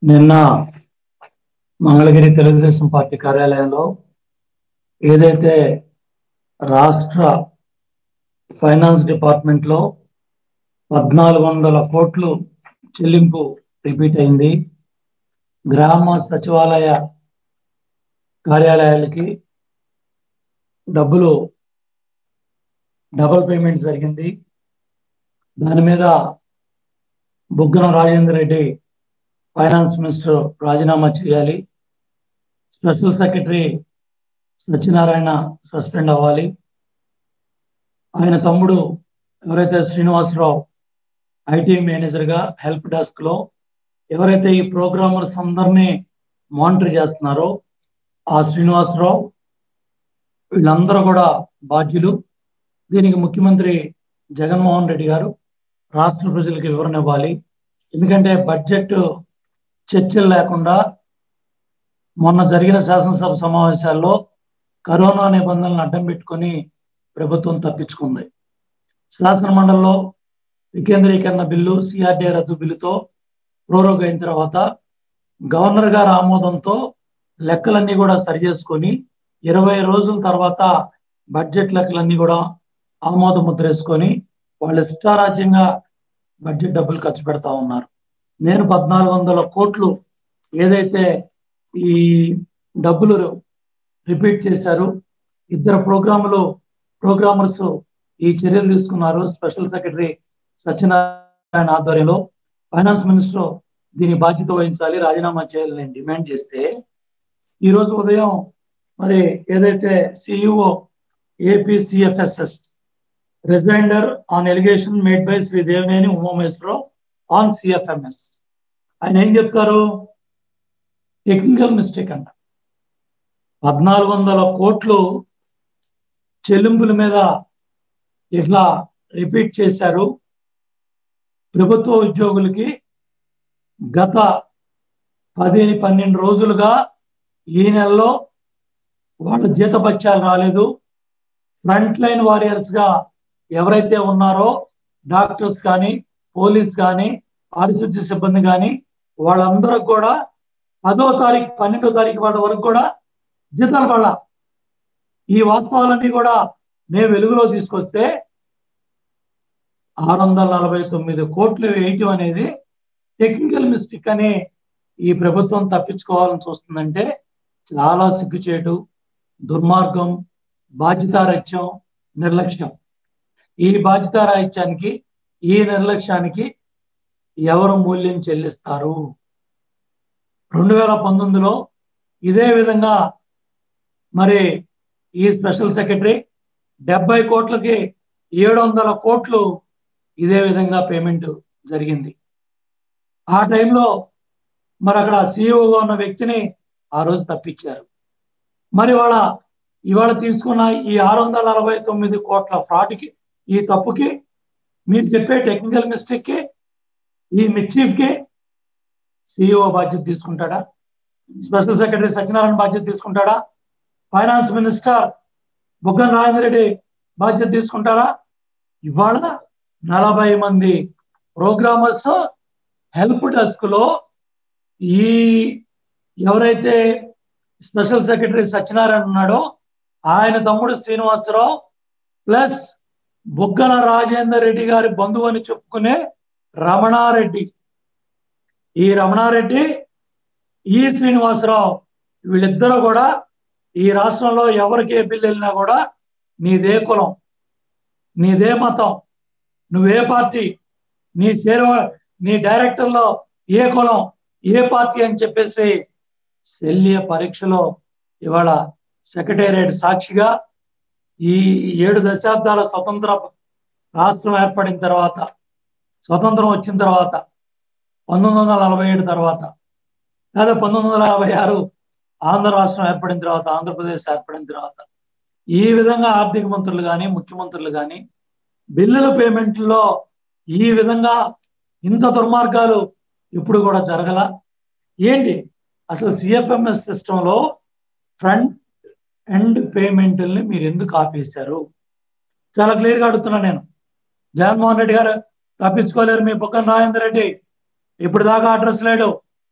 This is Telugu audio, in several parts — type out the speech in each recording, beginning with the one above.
నిన్న మంగళగిరి తెలుగుదేశం పార్టీ కార్యాలయంలో ఏదైతే రాష్ట్ర ఫైనాన్స్ డిపార్ట్మెంట్ లో పద్నాలుగు వందల కోట్లు చెల్లింపు రిపీట్ అయింది గ్రామ సచివాలయ కార్యాలయాలకి డబ్బులు డబుల్ పేమెంట్ జరిగింది దాని మీద బుగ్గన రాజేందర్ రెడ్డి ఫైనాన్స్ మినిస్టర్ రాజీనామా చేయాలి స్పెషల్ సెక్రటరీ సత్యనారాయణ సస్పెండ్ అవ్వాలి ఆయన తమ్ముడు ఎవరైతే శ్రీనివాసరావు ఐటీ మేనేజర్ గా హెల్ప్ డెస్క్ లో ఎవరైతే ఈ ప్రోగ్రామర్స్ అందరినీ మానిటర్ చేస్తున్నారో ఆ శ్రీనివాసరావు వీళ్ళందరూ కూడా బాధ్యులు దీనికి ముఖ్యమంత్రి జగన్మోహన్ రెడ్డి గారు రాష్ట్ర ప్రజలకు వివరణ ఇవ్వాలి ఎందుకంటే బడ్జెట్ చర్చలు లేకుండా మొన్న జరిగిన శాసనసభ సమావేశాల్లో కరోనా నిబంధనలను అడ్డం పెట్టుకొని ప్రభుత్వం తప్పించుకుంది శాసన మండలిలో వికేంద్రీకరణ బిల్లు సిఆర్డీఏ రద్దు బిల్లుతో ప్రోరోగ్ అయిన తర్వాత గవర్నర్ గారి ఆమోదంతో లెక్కలన్నీ కూడా సరి చేసుకొని ఇరవై రోజుల తర్వాత బడ్జెట్ లెక్కలన్నీ కూడా ఆమోద ముద్ర వేసుకొని వాళ్ళు ఇష్టారాజ్యంగా బడ్జెట్ డబ్బులు ఖర్చు పెడతా ఉన్నారు నేను పద్నాలుగు వందల కోట్లు ఏదైతే ఈ డబ్బులు రిపీట్ చేశారు ఇద్దరు ప్రోగ్రాములు ప్రోగ్రామర్స్ ఈ చర్యలు తీసుకున్నారు స్పెషల్ సెక్రటరీ సత్యనారాయణ ఆధ్వర్యంలో ఫైనాన్స్ మినిస్టర్ దీని బాధ్యత వహించాలి రాజీనామా చేయాలని డిమాండ్ చేస్తే ఈ రోజు ఉదయం మరి ఏదైతే CEO APCFSS rejoinder on allegation made by Shri Devineni Umamaheswara Rao on CFMS ఆయన ఏం చెప్తారు టెక్నికల్ మిస్టేక్ అంట పద్నాలుగు వందల కోట్లు చెల్లింపుల మీద ఇట్లా రిపీట్ చేశారు ప్రభుత్వ ఉద్యోగులకి గత పదిహేను పన్నెండు రోజులుగా ఈ నెలలో వాళ్ళ జీతభత్యాలు రాలేదు ఫ్రంట్ లైన్ వారియర్స్ గా ఎవరైతే ఉన్నారో డాక్టర్స్ కానీ పోలీస్ కానీ పారిశుద్ధ్య సిబ్బంది కానీ వాళ్ళందరూ కూడా పదో తారీఖు పన్నెండో తారీఖు వాళ్ళ వరకు కూడా జీతాలు పడాల ఈ వాస్తవాలన్నీ కూడా మేము వెలుగులో తీసుకొస్తే ఆరు వందల నలభై తొమ్మిది కోట్లు వేయటం అనేది టెక్నికల్ మిస్టేక్ అని ఈ ప్రభుత్వం తప్పించుకోవాలని చూస్తుందంటే చాలా సిగ్గుచేటు దుర్మార్గం బాధ్యతారహిత్యం నిర్లక్ష్యం ఈ బాధ్యతారాహిత్యానికి ఈ నిర్లక్ష్యానికి ఎవరు మూల్యం చెల్లిస్తారు రెండు వేల పంతొమ్మిదిలో ఇదే విధంగా మరి ఈ స్పెషల్ సెక్రటరీ డెబ్బై కోట్లకి ఏడు వందల కోట్లు ఇదే విధంగా పేమెంట్ జరిగింది ఆ టైంలో మరి అక్కడ సీఈఓగా ఉన్న వ్యక్తిని ఆ రోజు తప్పించారు మరి వాళ్ళ ఇవాళ తీసుకున్న ఈ ఆరు వందల నలభై తొమ్మిది కోట్ల ఫ్రాడ్కి ఈ తప్పుకి మీరు చెప్పే టెక్నికల్ మిస్టేక్కి ఈ మిస్చీఫ్కి సిఇఓ బాధ్యత తీసుకుంటాడా స్పెషల్ సెక్రటరీ సత్యనారాయణ బాధ్యత తీసుకుంటాడా ఫైనాన్స్ మినిస్టర్ బుగ్గన రాజేంద్ర రెడ్డి బాధ్యత తీసుకుంటారా ఇవాళ నలభై మంది ప్రోగ్రామర్స్ హెల్ప్ డెస్క్ లో ఈ ఎవరైతే స్పెషల్ సెక్రటరీ సత్యనారాయణ ఉన్నాడో ఆయన తమ్ముడు శ్రీనివాసరావు ప్లస్ బుగ్గన రాజేందర్ రెడ్డి గారి బంధువు అని చెప్పుకునే రమణారెడ్డి ఈ రమణారెడ్డి ఈ శ్రీనివాసరావు వీళ్ళిద్దరూ కూడా ఈ రాష్ట్రంలో ఎవరికి ఏ బిల్లు వెళ్ళినా కూడా నీదే కులం నీదే మతం నువ్వే పార్టీ నీ షేర్ నీ డైరెక్టర్లో ఏ కులం ఏ పార్టీ అని చెప్పేసి శల్య పరీక్షలో ఇవాళ సెక్రటేరియట్ సాక్షిగా ఈ ఏడు దశాబ్దాల స్వతంత్ర రాష్ట్రం ఏర్పడిన తర్వాత స్వతంత్రం వచ్చిన తర్వాత పంతొమ్మిది వందల నలభై ఏడు తర్వాత లేదా పంతొమ్మిది వందల యాభై ఆరు ఆంధ్ర రాష్ట్రం ఏర్పడిన తర్వాత ఆంధ్రప్రదేశ్ ఏర్పడిన తర్వాత ఈ విధంగా ఆర్థిక మంత్రులు కానీ ముఖ్యమంత్రులు కానీ బిల్లుల పేమెంట్లో ఈ విధంగా ఇంత దుర్మార్గాలు ఇప్పుడు కూడా జరగల ఏంటి అసలు సిఎఫ్ఎంఎస్ సిస్టంలో ఫ్రంట్ ఎండ్ పేమెంట్ని మీరు ఎందుకు ఆపేశారు చాలా క్లియర్గా అడుగుతున్నా నేను జగన్మోహన్ రెడ్డి గారు తప్పించుకోలేరు మీ బుక్కన రాజేందర్ రెడ్డి ఇప్పుడు దాకా అడ్రస్ లేడు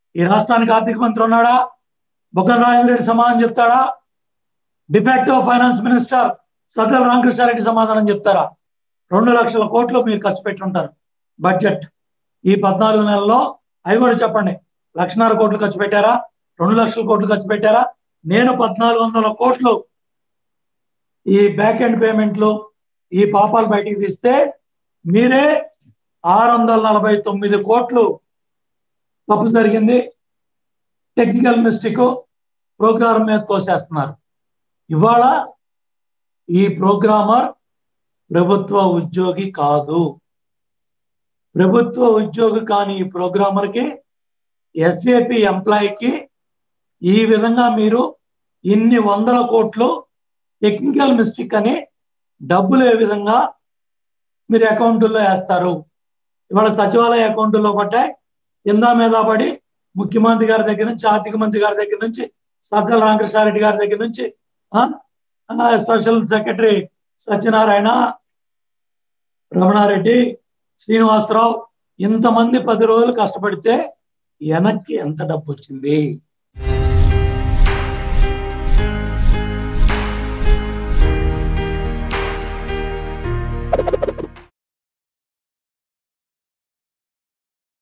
ఈ రాష్ట్రానికి ఆర్థిక మంత్రి ఉన్నాడా బుగ్గన రాజరెడ్డి సమాధానం చెప్తాడా de facto finance minister Sajjala Ramakrishna Reddy సమాధానం చెప్తారా రెండు లక్షల కోట్లు మీరు ఖర్చు పెట్టి ఉంటారు బడ్జెట్ ఈ పద్నాలుగు నెలల్లో అవి కూడా చెప్పండి లక్షన్నర కోట్లు ఖర్చు పెట్టారా రెండు లక్షల కోట్లు ఖర్చు పెట్టారా నేను పద్నాలుగు వందల కోట్లు ఈ బ్యాక్ ఎండ్ పేమెంట్లు ఈ పాపాలు బయటికి తీస్తే మీరే ఆరు వందల నలభై తొమ్మిది కోట్లు తప్పు జరిగింది టెక్నికల్ మిస్టేక్ ప్రోగ్రామ్ మీద తోసేస్తున్నారు ఇవాళ ఈ ప్రోగ్రామర్ ప్రభుత్వ ఉద్యోగి కాదు ప్రభుత్వ ఉద్యోగి కాని ఈ ప్రోగ్రామర్కి ఎస్ఏపి ఎంప్లాయీకి ఈ విధంగా మీరు ఇన్ని వందల కోట్లు టెక్నికల్ మిస్టేక్ అని డబ్బులు ఏ విధంగా మీరు అకౌంట్లో వేస్తారు ఇవాళ సచివాలయ అకౌంట్లో పడ్డాయి కింద మీద పడి ముఖ్యమంత్రి గారి దగ్గర నుంచి ఆర్థిక మంత్రి గారి దగ్గర నుంచి సజ్జల రామకృష్ణారెడ్డి గారి దగ్గర నుంచి స్పెషల్ సెక్రటరీ సత్యనారాయణ రమణారెడ్డి శ్రీనివాసరావు ఇంతమంది పది రోజులు కష్టపడితే వెనక్కి ఎంత డబ్బు వచ్చింది